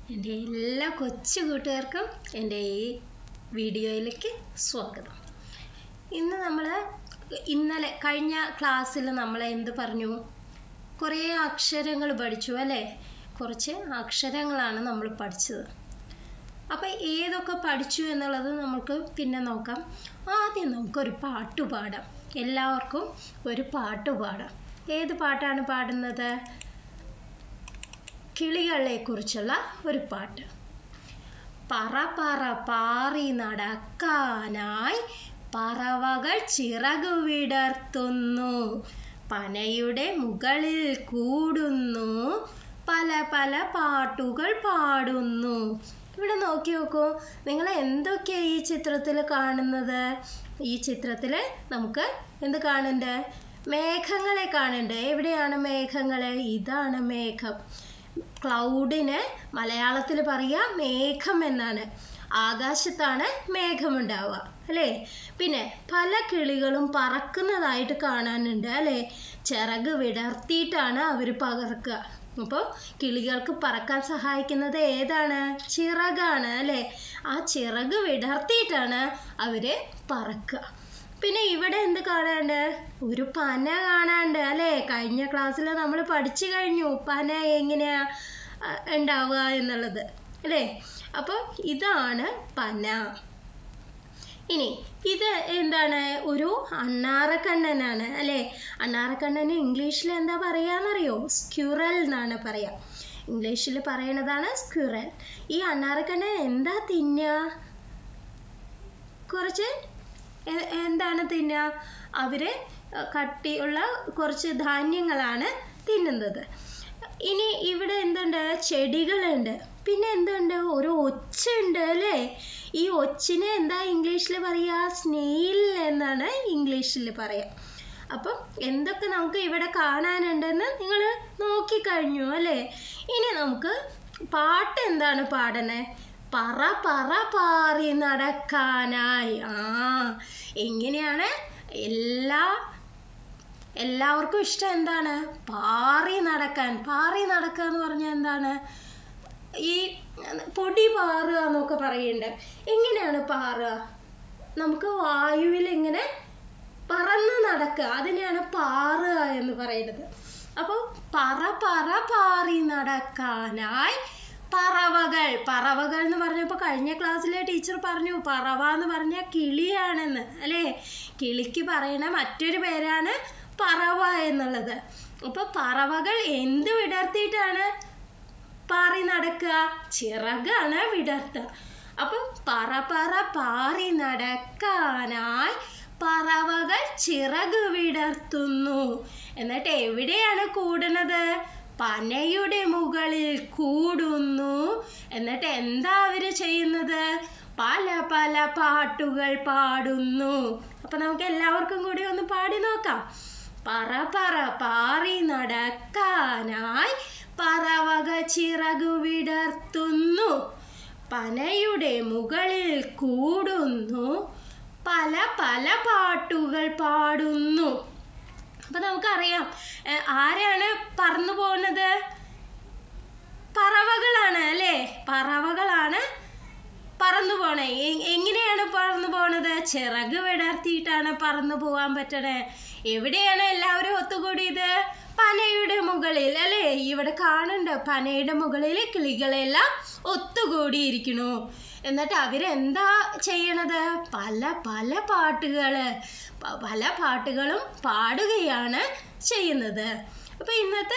എൻ്റെ എല്ലാ കൊച്ചു കൂട്ടുകാർക്കും എൻ്റെ ഈ വീഡിയോയിലേക്ക് സ്വാഗതം ഇന്ന് നമ്മൾ ഇന്നലെ കഴിഞ്ഞ ക്ലാസ്സിൽ നമ്മൾ എന്ത് പറഞ്ഞു കുറേ അക്ഷരങ്ങൾ പഠിച്ചു അല്ലേ കുറച്ച് അക്ഷരങ്ങളാണ് നമ്മൾ പഠിച്ചത് അപ്പം ഏതൊക്കെ പഠിച്ചു എന്നുള്ളത് നമുക്ക് പിന്നെ നോക്കാം ആദ്യം നമുക്കൊരു പാട്ട് പാടാം എല്ലാവർക്കും ഒരു പാട്ട് പാടാം ഏത് പാട്ടാണ് പാടുന്നത് കിളികളെ കുറിച്ചുള്ള ഒരു പാട്ട് പറ പറ പാറി നടക്കാനായി പറവകൾ ചിറകു വിടർത്തുന്നു പനയുടെ മുകളിൽ കൂടുന്നു പല പല പാട്ടുകൾ പാടുന്നു ഇവിടെ നോക്കി നോക്കൂ നിങ്ങൾ എന്തൊക്കെയാ ഈ ചിത്രത്തിൽ കാണുന്നത് ഈ ചിത്രത്തിൽ നമുക്ക് എന്ത് കാണുന്നുണ്ട് മേഘങ്ങളെ കാണുന്നുണ്ട് എവിടെയാണ് മേഘങ്ങൾ ഇതാണ് മേഘം ക്ലൗഡിന് മലയാളത്തിൽ പറയാ മേഘം എന്നാണ് ആകാശത്താണ് മേഘമുണ്ടാവുക അല്ലേ പിന്നെ പല കിളികളും പറക്കുന്നതായിട്ട് കാണാനുണ്ട് അല്ലേ ചിറക് വിടർത്തിയിട്ടാണ് അവർ പകർക്കുക അപ്പോൾ കിളികൾക്ക് പറക്കാൻ സഹായിക്കുന്നത് ഏതാണ് ചിറകാണ് അല്ലേ ആ ചിറക് വിടർത്തിയിട്ടാണ് അവര് പറക്കുക പിന്നെ ഇവിടെ എന്ത് കാണാണ്ട് ഒരു പന കാണാണ്ട് അല്ലേ കഴിഞ്ഞ ക്ലാസ്സിൽ നമ്മൾ പഠിച്ചു കഴിഞ്ഞു പന എങ്ങനെയാ ഉണ്ടാവുക എന്നുള്ളത് അല്ലേ അപ്പോൾ ഇതാണ് പന ഇനി ഇത് എന്താണ് ഒരു അണ്ണാറക്കണ്ണനാണ് അല്ലേ അണ്ണാറക്കണ്ണന് ഇംഗ്ലീഷിൽ എന്താ പറയാന്നറിയോ സ്ക്യുറൽ എന്നാണ് പറയാ ഇംഗ്ലീഷിൽ പറയണതാണ് സ്ക്യുറൽ ഈ അണ്ണാറക്കണ്ണൻ എന്താ തിന്നുക കുറച്ച് എന്താണ് തിന്നുക അവര് കട്ടിയുള്ള കുറച്ച് ധാന്യങ്ങളാണ് തിന്നുന്നത് ഇനി ഇവിടെ എന്തുണ്ട് ചെടികളുണ്ട് പിന്നെ എന്തുണ്ട് ഒരു ഒച്ച ഉണ്ട് അല്ലേ ഈ ഒച്ചിനെ എന്താ ഇംഗ്ലീഷിൽ പറയാ സ്നെയിൽ എന്നാണ് ഇംഗ്ലീഷിൽ പറയാ അപ്പം എന്തൊക്കെ നമുക്ക് ഇവിടെ കാണാനുണ്ടെന്ന് നിങ്ങൾ നോക്കിക്കഴിഞ്ഞു അല്ലേ ഇനി നമുക്ക് പാട്ട് എന്താണ് പാടണേ പറ പറ പാറി നടക്കാനായി ആ എങ്ങനെയാണ് എല്ലാ എല്ലാവർക്കും ഇഷ്ടം എന്താണ് പാറി നടക്കാൻ പാറി നടക്കുക എന്ന് പറഞ്ഞാൽ എന്താണ് ഈ പൊടി പാറുക എന്നൊക്കെ പറയുന്നുണ്ട് എങ്ങനെയാണ് പാറുക നമുക്ക് വായുവിൽ ഇങ്ങനെ പറന്ന് നടക്കുക അതിനെയാണ് പാറുക എന്ന് പറയുന്നത് അപ്പോൾ പറ പറ പാറി നടക്കാനായി പറവകൾ പറവകൾ എന്ന് പറഞ്ഞപ്പോൾ കഴിഞ്ഞ ക്ലാസ്സിലെ ടീച്ചർ പറഞ്ഞു പറവ എന്ന് പറഞ്ഞ കിളിയാണെന്ന് അല്ലേ കിളിക്ക് പറയണ മറ്റൊരു പേരാണ് പറവ എന്നുള്ളത് അപ്പൊ പറവകൾ എന്ത് വിടർത്തിയിട്ടാണ് പാറി നടക്കുക ചിറകാണ് വിടർത്തുക അപ്പൊ പറ പറ പാറി നടക്കാനായി പറവകൾ ചിറക് വിടർത്തുന്നു എന്നിട്ട് എവിടെയാണ് കൂടുന്നത് പനയുടെ മുകളിൽ കൂടുന്നു എന്നിട്ട് എന്താ അവര് ചെയ്യുന്നത് പല പല പാട്ടുകൾ പാടുന്നു അപ്പൊ നമുക്ക് എല്ലാവർക്കും കൂടി ഒന്ന് പാടി നോക്കാം പറ പറ പാറി നടക്കാനായി പറവക ചിറകു വിടർത്തുന്നു പനയുടെ മുകളിൽ കൂടുന്നു പല പല പാട്ടുകൾ പാടുന്നു അപ്പൊ നമുക്കറിയാം ആരാണ് പറന്നു പോകുന്നത് പറവകളാണ് അല്ലേ പറവകളാണ് പറന്നു പോണേ എങ്ങനെയാണ് പറന്നു പോണത് ചിറക് വിടർത്തിയിട്ടാണ് പറന്നു പോവാൻ പറ്റണേ എവിടെയാണ് എല്ലാവരും ഒത്തുകൂടിയത് പനയുടെ മുകളിൽ അല്ലേ ഇവിടെ കാണുന്നുണ്ട് പനയുടെ മുകളിൽ കിളികളെല്ലാം ഒത്തുകൂടിയിരിക്കണു എന്നിട്ട് അവരെന്താ ചെയ്യണത് പല പല പാട്ടുകള് പല പാട്ടുകളും പാടുകയാണ് ചെയ്യുന്നത് അപ്പൊ ഇന്നത്തെ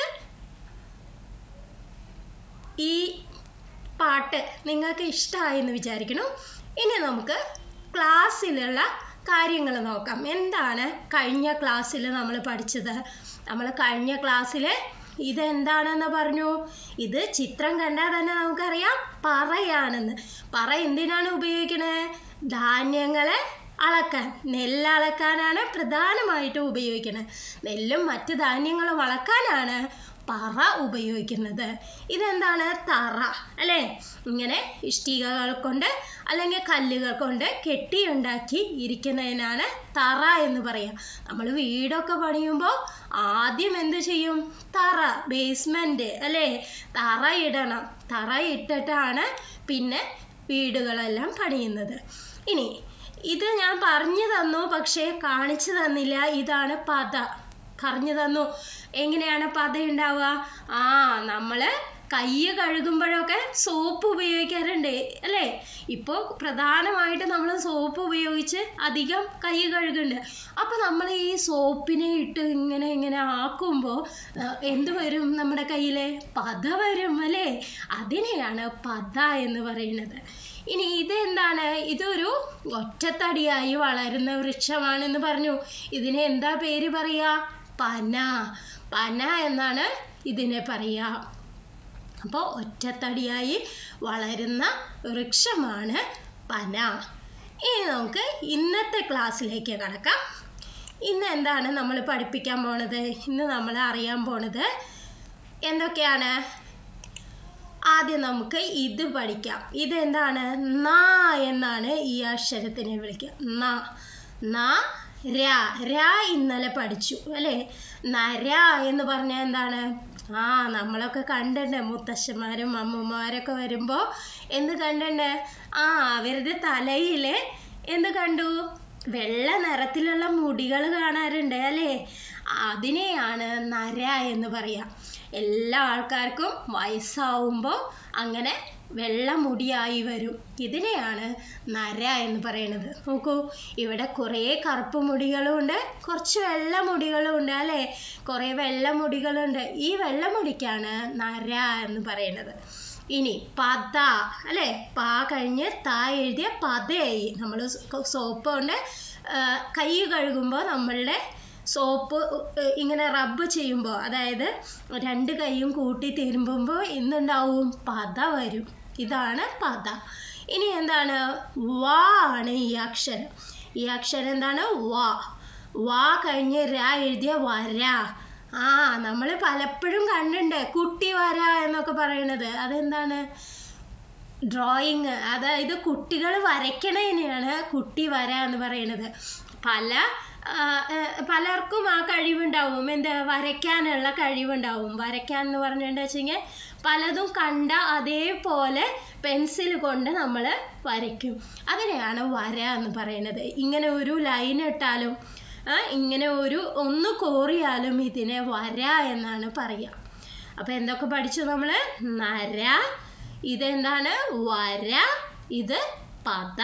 ഈ പാട്ട് നിങ്ങൾക്ക് ഇഷ്ടമായി എന്ന് വിചാരിക്കണം ഇനി നമുക്ക് ക്ലാസ്സിലുള്ള കാര്യങ്ങൾ നോക്കാം എന്താണ് കഴിഞ്ഞ ക്ലാസ്സിൽ നമ്മൾ പഠിച്ചത് നമ്മൾ കഴിഞ്ഞ ക്ലാസ്സിൽ ഇതെന്താണെന്ന് പറഞ്ഞു ഇത് ചിത്രം കണ്ടാൽ തന്നെ നമുക്കറിയാം പറയാണെന്ന് പറ എന്തിനാണ് ഉപയോഗിക്കണേ ധാന്യങ്ങളെ അളക്കാൻ നെല്ല് അളക്കാനാണ് പ്രധാനമായിട്ടും ഉപയോഗിക്കുന്നത് നെല്ലും മറ്റ് ധാന്യങ്ങളും അളക്കാനാണ് പറ ഉപയോഗിക്കുന്നത് ഇതെന്താണ് തറ അല്ലേ ഇങ്ങനെ ഇഷ്ടികകൾ കൊണ്ട് അല്ലെങ്കിൽ കല്ലുകൾ കൊണ്ട് കെട്ടിയുണ്ടാക്കി ഇരിക്കുന്നതിനാണ് തറ എന്ന് പറയുക നമ്മൾ വീടൊക്കെ പണിയുമ്പോൾ ആദ്യം എന്ത് ചെയ്യും തറ ബേസ്മെന്റ് അല്ലേ തറ ഇടണം തറ ഇട്ടിട്ടാണ് പിന്നെ വീടുകളെല്ലാം പണിയുന്നത് ഇനി ഇത് ഞാൻ പറഞ്ഞു തന്നു പക്ഷേ കാണിച്ചു തന്നില്ല ഇതാണ് പത പറഞ്ഞു തന്നു എങ്ങനെയാണ് പത ഉണ്ടാവുക ആ നമ്മള് കൈ കഴുകുമ്പോഴൊക്കെ സോപ്പ് ഉപയോഗിക്കാറുണ്ട് അല്ലേ ഇപ്പോൾ പ്രധാനമായിട്ട് നമ്മൾ സോപ്പ് ഉപയോഗിച്ച് അധികം കൈ കഴുകുന്നുണ്ട് അപ്പോൾ നമ്മൾ ഈ സോപ്പിനെ ഇട്ട് ഇങ്ങനെ ഇങ്ങനെ ആക്കുമ്പോൾ എന്ത് വരും നമ്മുടെ കയ്യിലെ പത വരും അല്ലേ അതിനെയാണ് പത എന്ന് പറയുന്നത് ഇനി ഇതെന്താണ് ഇതൊരു ഒറ്റത്തടിയായി വളരുന്ന വൃക്ഷമാണെന്ന് പറഞ്ഞു ഇതിനെ എന്താ പേര് പറയാ പന പന എന്നാണ് ഇതിനെ പറയാ അപ്പോൾ ഒറ്റത്തടിയായി വളരുന്ന വൃക്ഷമാണ് പന ഇനി നമുക്ക് ഇന്നത്തെ ക്ലാസ്സിലേക്ക് കടക്കാം ഇന്ന് എന്താണ് നമ്മൾ പഠിപ്പിക്കാൻ പോണത് ഇന്ന് നമ്മൾ അറിയാൻ പോണത് എന്തൊക്കെയാണ് ആദ്യം നമുക്ക് ഇത് പഠിക്കാം ഇതെന്താണ് ന എന്നാണ് ഈ അക്ഷരത്തിനെ വിളിക്കുക ന ന ര ര ഇന്നലെ പഠിച്ചു അല്ലേ നര എന്ന് പറഞ്ഞാൽ എന്താണ് ആ നമ്മളൊക്കെ കണ്ടിട്ടുണ്ട് മുത്തശ്ശന്മാരും അമ്മൂമ്മമാരൊക്കെ വരുമ്പോൾ എന്ത് കണ്ടിട്ടുണ്ട് ആ അവരുടെ തലയിൽ എന്ത് കണ്ടു വെള്ള നിറത്തിലുള്ള മുടികൾ കാണാറുണ്ട് അല്ലേ അതിനെയാണ് നര എന്ന് പറയാ എല്ലാ ആൾക്കാർക്കും വയസ്സാവുമ്പോൾ അങ്ങനെ വെള്ള മുടിയായി വരും ഇതിനെയാണ് നര എന്ന് പറയുന്നത് നോക്കൂ ഇവിടെ കുറേ കറുപ്പ് മുടികളും ഉണ്ട് കുറച്ച് വെള്ള മുടികളും ഉണ്ട് അല്ലേ കുറേ വെള്ള മുടികളുണ്ട് ഈ വെള്ള മുടിക്കാണ് നര എന്ന് പറയുന്നത് ഇനി പത അല്ലേ പാ കഴിഞ്ഞ് താ എഴുതിയ പതയായി നമ്മൾ സോപ്പ് കൊണ്ട് കൈ കഴുകുമ്പോൾ നമ്മളുടെ സോപ്പ് ഇങ്ങനെ റബ്ബ് ചെയ്യുമ്പോൾ അതായത് രണ്ട് കൈയും കൂട്ടി തിരുമ്പുമ്പോൾ എന്തുണ്ടാവും പത വരും ഇതാണ് പത ഇനി എന്താണ് വാ ആണ് ഈ അക്ഷരം ഈ അക്ഷരം എന്താണ് വാ വാ കഴിഞ്ഞ് ര എഴുതിയ വര ആ നമ്മൾ പലപ്പോഴും കണ്ടിട്ടുണ്ട് കുട്ടി വര എന്നൊക്കെ പറയുന്നത് അതെന്താണ് ഡ്രോയിങ് അതായത് കുട്ടികൾ വരയ്ക്കണതിനെയാണ് കുട്ടി വര എന്ന് പറയുന്നത് പല പലർക്കും ആ കഴിവുണ്ടാവും എന്താ വരയ്ക്കാനുള്ള കഴിവുണ്ടാവും വരയ്ക്കാൻ എന്ന് പറഞ്ഞിട്ട് വെച്ചെങ്കിൽ പലതും കണ്ട അതേപോലെ പെൻസിൽ കൊണ്ട് നമ്മൾ വരയ്ക്കും അതിനെയാണ് വര എന്ന് പറയുന്നത് ഇങ്ങനെ ഒരു ലൈൻ ഇട്ടാലും ഇങ്ങനെ ഒരു ഒന്ന് കോറിയാലും ഇതിനെ വര എന്നാണ് പറയുക അപ്പൊ എന്തൊക്കെ പഠിച്ചു നമ്മൾ നര ഇതെന്താണ് വര ഇത് പത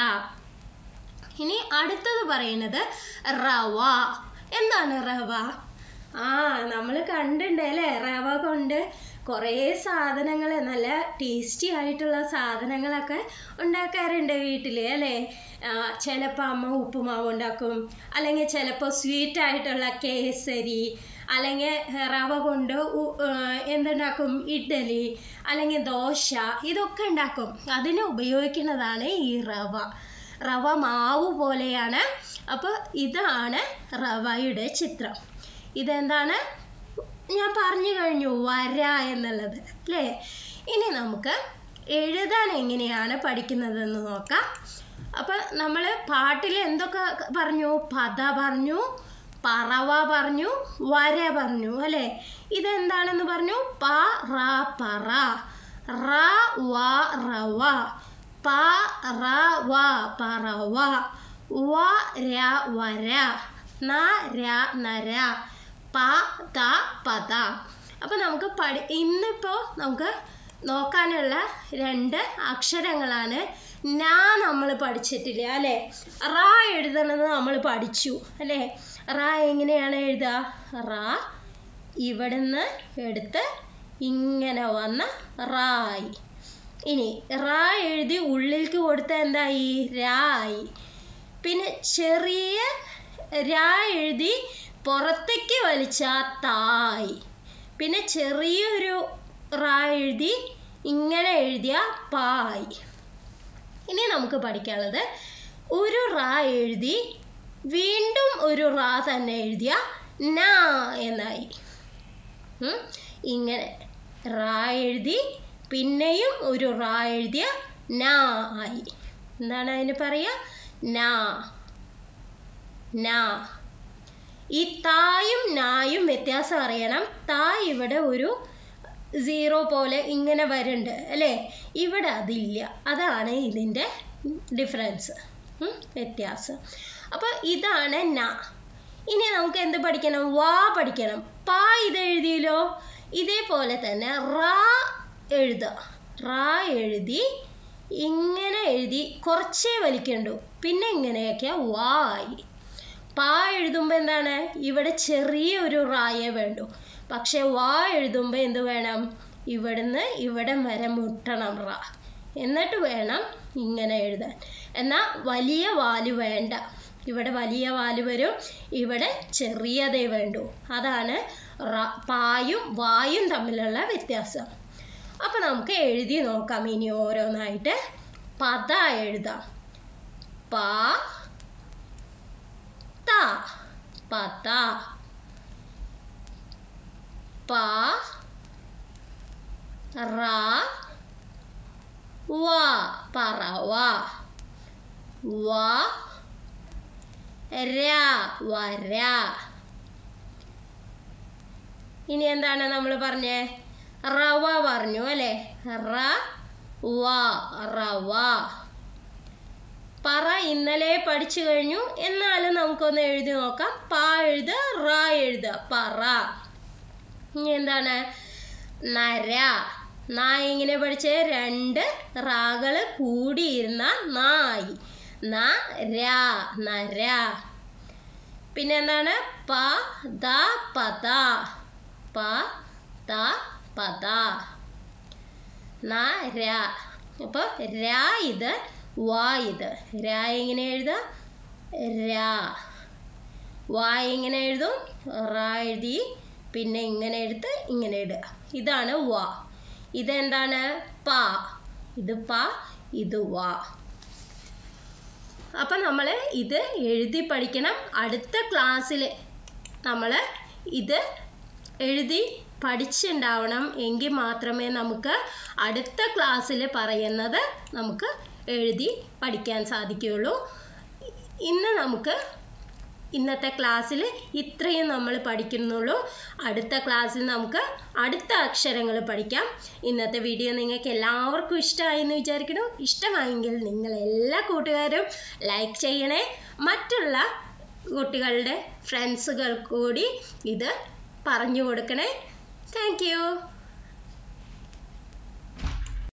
ഇനി അടുത്തത് പറയുന്നത് റവ എന്താണ് റവ ആ നമ്മൾ കണ്ടിട്ടുണ്ട് അല്ലേ റവ കൊണ്ട് കുറേ സാധനങ്ങൾ നല്ല ടേസ്റ്റി ആയിട്ടുള്ള സാധനങ്ങളൊക്കെ ഉണ്ടാക്കാറുണ്ട് വീട്ടിൽ അല്ലേ ചിലപ്പോൾ അമ്മ ഉപ്പുമാവ് ഉണ്ടാക്കും അല്ലെങ്കിൽ ചിലപ്പോൾ സ്വീറ്റ് ആയിട്ടുള്ള കേസരി അല്ലെങ്കിൽ റവ കൊണ്ട് എന്തുണ്ടാക്കും ഇഡ്ഡലി അല്ലെങ്കിൽ ദോശ ഇതൊക്കെ ഉണ്ടാക്കും അതിന് ഉപയോഗിക്കുന്നതാണ് ഈ റവ റവ മാവ് പോലെയാണ് അപ്പോൾ ഇതാണ് റവയുടെ ചിത്രം ഇതെന്താണ് ഞാൻ പറഞ്ഞു കഴിഞ്ഞു വര എന്നുള്ളത് അല്ലേ ഇനി നമുക്ക് എഴുതാൻ എങ്ങനെയാണ് പഠിക്കുന്നതെന്ന് നോക്കാം അപ്പം നമ്മൾ പാട്ടിൽ എന്തൊക്കെ പറഞ്ഞു പദ പറഞ്ഞു പറവ പറഞ്ഞു വര പറഞ്ഞു അല്ലേ ഇതെന്താണെന്ന് പറഞ്ഞു പ റ പറ റ വ റവ പ റ വ പറവ വ ര വര ന ര നര പ ത പദ അപ്പൊ നമുക്ക് പഠി ഇന്നിപ്പോ നമുക്ക് നോക്കാനുള്ള രണ്ട് അക്ഷരങ്ങളാണ് നാ നമ്മൾ പഠിച്ചിട്ടില്ല അല്ലെ റ എഴുതണത് നമ്മൾ പഠിച്ചു അല്ലെ റ എങ്ങനെയാണ് എഴുതുക റ ഇവിടുന്ന് എടുത്ത് ഇങ്ങനെ വന്ന റായി ഇനി റാ എഴുതി ഉള്ളിലേക്ക് കൊടുത്ത എന്തായി രായി പിന്നെ ചെറിയ രാ എഴുതി പുറത്തേക്ക് വലിച്ച തായ് പിന്നെ ചെറിയൊരു റാ എഴുതി ഇങ്ങനെ എഴുതിയ പായ് ഇനി നമുക്ക് പഠിക്കാനുള്ളത് ഒരു റാ എഴുതി വീണ്ടും ഒരു റാ തന്നെ എഴുതിയ ന എന്നായി ഇങ്ങനെ റാ എഴുതി പിന്നെയും ഒരു റാ എഴുതിയ നാ ആയി എന്താണ് അതിന് പറയാ നാ നാ ഈ തായും നായും വ്യത്യാസം അറിയണം താ ഇവിടെ ഒരു സീറോ പോലെ ഇങ്ങനെ വരുന്നുണ്ട് അല്ലേ ഇവിടെ അതില്ല അതാണ് ഇതിൻ്റെ ഡിഫറൻസ് വ്യത്യാസം അപ്പോൾ ഇതാണ് ന ഇനി നമുക്ക് എന്ത് പഠിക്കണം വാ പഠിക്കണം പാ ഇത് എഴുതിയല്ലോ ഇതേപോലെ തന്നെ റാ എഴുതുക റാ എഴുതി ഇങ്ങനെ എഴുതി കുറച്ചേ വലിക്കണ്ടു പിന്നെ ഇങ്ങനെയൊക്കെ വാ ആയി പാ എഴുതുമ്പോൾ എന്താണ് ഇവിടെ ചെറിയ ഒരു റായേ വേണ്ടു പക്ഷെ വാ എഴുതുമ്പോൾ എന്ത് വേണം ഇവിടുന്ന് ഇവിടെ വരെ മുട്ടണം റാ എന്നിട്ട് വേണം ഇങ്ങനെ എഴുതാൻ എന്നാൽ വലിയ വാല് വേണ്ട ഇവിടെ വലിയ വാല് വരും ഇവിടെ ചെറിയതേ വേണ്ടു അതാണ് റ പായും വായും തമ്മിലുള്ള വ്യത്യാസം അപ്പൊ നമുക്ക് എഴുതി നോക്കാം ഇനി ഓരോന്നായിട്ട് പത എഴുതാം പ ത പത പ റ വ പറവ വ ര വര ഇനി എന്താണ് നമ്മൾ പറഞ്ഞേ റവ പറഞ്ഞു അല്ലെ റ വ റവ പറ ഇന്നലെ പഠിച്ചു കഴിഞ്ഞു എന്നാലും നമുക്കൊന്ന് എഴുതി നോക്കാം പ എഴുത റ എഴുത പറ ഇനി എന്താണ് നര നാ ഇങ്ങനെ പഠിച്ച് രണ്ട് റാകള് കൂടിയിരുന്ന നായി ന രാ നര പിന്നെ എന്താണ് പ ദ പദ പ ത പദ ന ര അപ്പൊ രാ ഇത് വാ ഇത് രാ എങ്ങനെ എഴുതാ രാ വാ എങ്ങനെ എഴുതും റാ എഴുതി പിന്നെ ഇങ്ങനെ എടുത്ത് ഇങ്ങനെ ഇടുക ഇതാണ് വാ ഇതെന്താണ് പ ഇത് പ ഇത് വാ അപ്പൊ നമ്മൾ ഇത് എഴുതി പഠിക്കണം അടുത്ത ക്ലാസ്സിൽ നമ്മൾ ഇത് എഴുതി പഠിച്ചുണ്ടാവണം എങ്കിൽ മാത്രമേ നമുക്ക് അടുത്ത ക്ലാസ്സിൽ പറയുന്നത് നമുക്ക് എഴുതി പഠിക്കാൻ സാധിക്കുകയുള്ളൂ ഇന്ന് നമുക്ക് ഇന്നത്തെ ക്ലാസ്സിൽ ഇത്രയും നമ്മൾ പഠിക്കുന്നുള്ളൂ അടുത്ത ക്ലാസ്സിൽ നമുക്ക് അടുത്ത അക്ഷരങ്ങൾ പഠിക്കാം ഇന്നത്തെ വീഡിയോ നിങ്ങൾക്ക് എല്ലാവർക്കും ഇഷ്ടമായി എന്ന് വിചാരിക്കണം ഇഷ്ടമായെങ്കിൽ നിങ്ങൾ എല്ലാ കൂട്ടുകാരും ലൈക്ക് ചെയ്യണേ മറ്റുള്ള കുട്ടികളുടെ ഫ്രണ്ട്സുകൾ കൂടി ഇത് പറഞ്ഞു കൊടുക്കണേ താങ്ക്